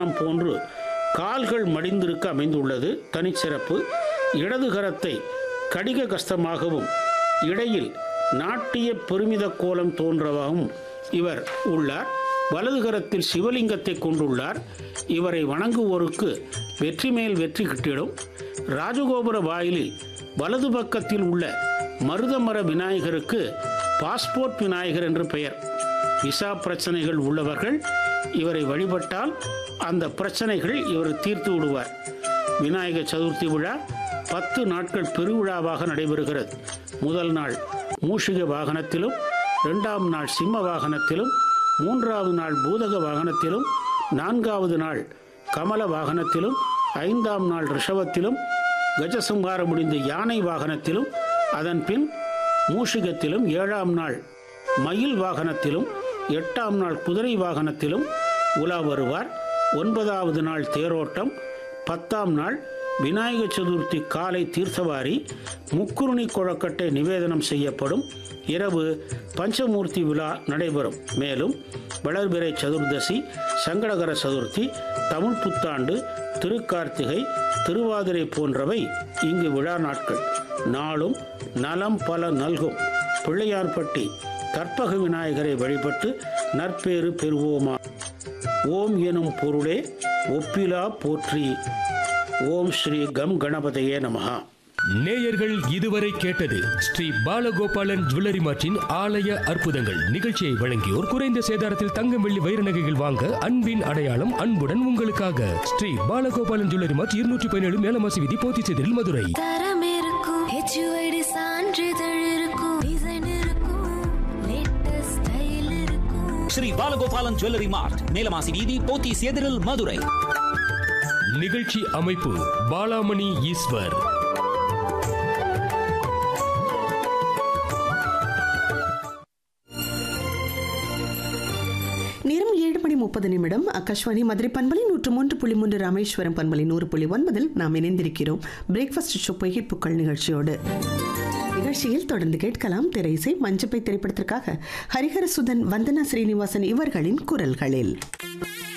போன்று கால்கள் மடிந்திருக்க அமைந்துள்ளது தனிச்சிறப்பு இடது கரத்தை கடிக கஸ்தமாகவும் இடையில் நாட்டிய பெருமித கோலம் தோன்றவாகவும் இவர் உள்ளார் வலது கரத்தில் சிவலிங்கத்தை கொண்டுள்ளார் இவரை வணங்குவோருக்கு வெற்றி மேல் வெற்றி கிட்டிடும் ராஜகோபுர வாயிலில் வலது பக்கத்தில் உள்ள மருதமர விநாயகருக்கு பாஸ்போர்ட் விநாயகர் என்று பெயர் விசா பிரச்சனைகள் உள்ளவர்கள் இவரை வழிபட்டால் அந்த பிரச்சனைகள் இவர் தீர்த்து விடுவார் விநாயகர் சதுர்த்தி விழா பத்து நாட்கள் பெருவிழாவாக நடைபெறுகிறது முதல் நாள் மூஷிக வாகனத்திலும் இரண்டாம் நாள் சிம்ம வாகனத்திலும் மூன்றாவது நாள் பூதக வாகனத்திலும் நான்காவது நாள் கமல வாகனத்திலும் ஐந்தாம் நாள் ரிஷபத்திலும் கஜசம்ஹாரம் முடிந்த யானை வாகனத்திலும் அதன் பின் மூஷிகத்திலும் ஏழாம் நாள் மயில் வாகனத்திலும் எட்டாம் நாள் குதிரை வாகனத்திலும் உலா வருவார் ஒன்பதாவது நாள் தேரோட்டம் பத்தாம் நாள் விநாயகர் சதுர்த்தி காலை தீர்த்தவாரி முக்குருணி குழக்கட்டை நிவேதனம் செய்யப்படும் இரவு பஞ்சமூர்த்தி விழா நடைபெறும் மேலும் வளர்பிறை சதுர்தசி சங்கடகர சதுர்த்தி தமிழ் புத்தாண்டு திருக்கார்த்திகை திருவாதிரை போன்றவை இங்கு விழா நாட்கள் நாளும் நலம் பல நல்கும் பிள்ளையார்பட்டி கற்பக விநாயகரை வழிபட்டு நற்பேறு பெறுவோமா ஓம் எனும் பொருளே ஒப்பிலா போற்றி ஓம் ஸ்ரீ கம் கணபதையே நமஹா நேயர்கள் இதுவரை கேட்டது ஸ்ரீ பாலகோபாலன் ஜுவல்லரி மார்ட்டின் ஆலய அற்புதங்கள் நிகழ்ச்சியை வழங்கியோர் குறைந்த சேதாரத்தில் தங்கம் வெள்ளி வைர நகைகள் வாங்க அன்பின் அடையாளம் அன்புடன் உங்களுக்காக ஸ்ரீ பாலகோபாலன் ஜுவல்லரி மார்ட் இருநூற்றி பதினேழு மேலமாசி விதி போத்திச்செதில் மதுரை தரம் இருக்கும் ஹெச்யூஐடி சான்றிதழ் இருக்கும் டிசைன் இருக்கும் லேட்டஸ்ட் ஸ்டைல் இருக்கும் ஸ்ரீ பாலகோபாலன் ஜுவல்லரி மார்ட் மேலமாசி வீதி போத்தி சேதிரில் மதுரை நிகழ்ச்சி அமைப்பு பாலாமணி ஈஸ்வர் நேரம் ஏழு மணி முப்பது நிமிடம் ஆகாஷ்வாணி மதுரை பண்பலை நூற்று மூன்று புள்ளி மூன்று ராமேஸ்வரம் பண்பலை நூறு புள்ளி ஒன்பதில் நாம் இணைந்திருக்கிறோம் பிரேக்ஃபாஸ்ட் ஷோ புகைப்புக்கள் நிகழ்ச்சியோடு நிகழ்ச்சியில் தொடர்ந்து கேட்கலாம் திரைசை மஞ்சப்பை திரைப்படத்திற்காக ஹரிஹர சுதன் வந்தனா ஸ்ரீனிவாசன் இவர்களின் குரல்களில்